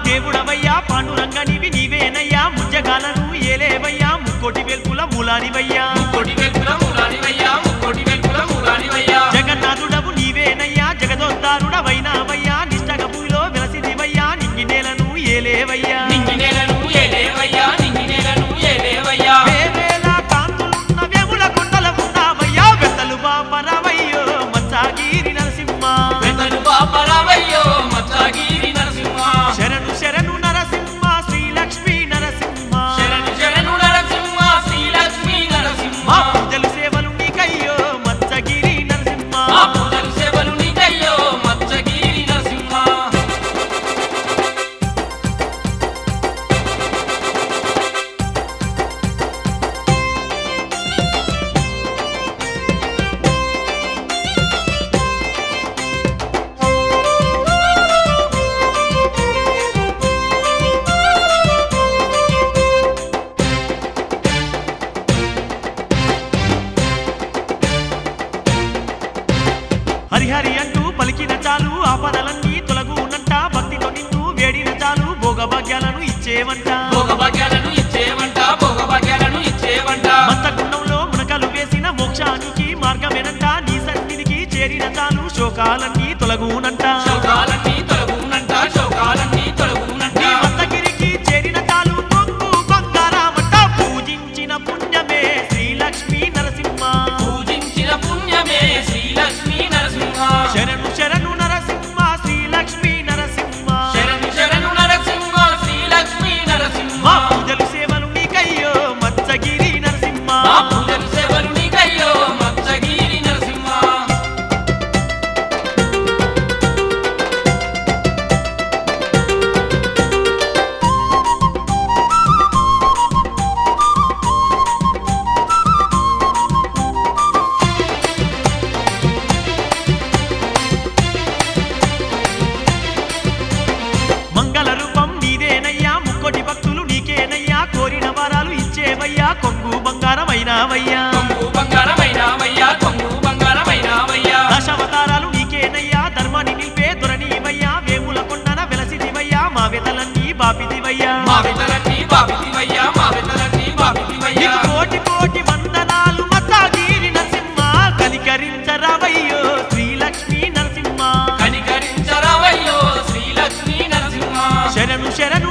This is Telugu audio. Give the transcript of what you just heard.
దేవుడవయ్యా పాండురంగ నీవి నీవేనయ్యా ముజ్జగాలను ఏలేవయ్యా ముక్కోటి వెల్పుల మూలానివయ్యా ముక్కోటి వెల్పుల మూలానివయ్యా ముక్కోటి వెల్పుల మూలానివయ్యా జగన్నాథుడవు నీవేనయ్యా జగదోద్ధారుడవైనావయ్యా నిష్టగ భూమిలో వెలసిదివయ్యా నింగి నేలను ఏలేవయ్యా నింగి నేలను ఏలేవయ్యా నింగి నేలను ఏలేవయ్యా వేవేల కాంతులున్న వేముల కొండల ఉన్నావయ్యా వెతలు బాపరవయ్యో మత్సాగిరి నరసింహ పెద్దలు బాపరావయ్యో మత్సగిరి నరసింహ శరణు శరణు నరసింహ శ్రీలక్ష్మీ నరసింహ శరణు శరణు నరసింహ శ్రీలక్ష్మీ నరసింహ మా పూజలు సేవలు నీకయ్యో మత్సగిరి నరసింహ మా పూజలు సేవలు నీకయ్యో మత్సగిరి నరసింహ హరిహరి అంటూ పలికిన చాలు ఆపదలన్నీ తొలగునంట భక్తితో నిన్ను వేడిన చాలు భోగభాగ్యాలను ఇచ్చేవంట భోగభాగ్యాలను ఇచ్చేవంట భోగభాగ్యాలను ఇచ్చేవంట మత్తగుండంలో మునకలు వేసిన మోక్షానికి మార్గమేనంట నీ సన్నిధికి చేరిన చాలు శోకాలన్నీ తొలగునంట శోకాలన్నీ తొలగునంట శోకాలన్నీ తొలగునంట నీ మత్తగిరికి చేరిన చాలు పొంగు బంగారామంట పూజించిన పుణ్యమే శ్రీలక్ష్మీ నరసింహ పూజించిన పుణ్యమే శ్రీలక్ష్మీ నరసింహ శరణు శరణు నరసింహ శ్రీలక్ష్మీ నరసింహ శరణు శరణు నరసింహ శ్రీలక్ష్మీ నరసింహ మా పూజలు సేవలు నీకయ్యో మత్సగిరి నరసింహ మా పూజలు సేవలు నీకయ్యో మత్సగిరి నరసింహ మంగళ రూపం నీదేనయ్యా ముక్కోటి భక్తులు నీకేనయ్యా కోరిన వరాలు ఇచ్చేవయ్యా కొంగు బంగారమైనావయ్యా కొంగు బంగారమైనావయ్యా కొంగు బంగారమైనావయ్యా దశావతారాలు నీకేనయ్యా ధర్మాన్ని నిలిపే దొరనీవయ్యా వేముల కొండన వెలసిదివయ్యా మా వెతలన్నీ బాపిదివయ్యా మా వితలన్నీ బాపితివయ్యా మా వితలన్నీ బాపితివయ్యా నీకు కోటి కోటి వందనాలు మత్తాగిరి నరసింహ కనికరించరావయ్యో శ్రీలక్ష్మీ నరసింహ కనికరించరావయ్యో శ్రీలక్ష్మీ నరసింహ శరణు శరణు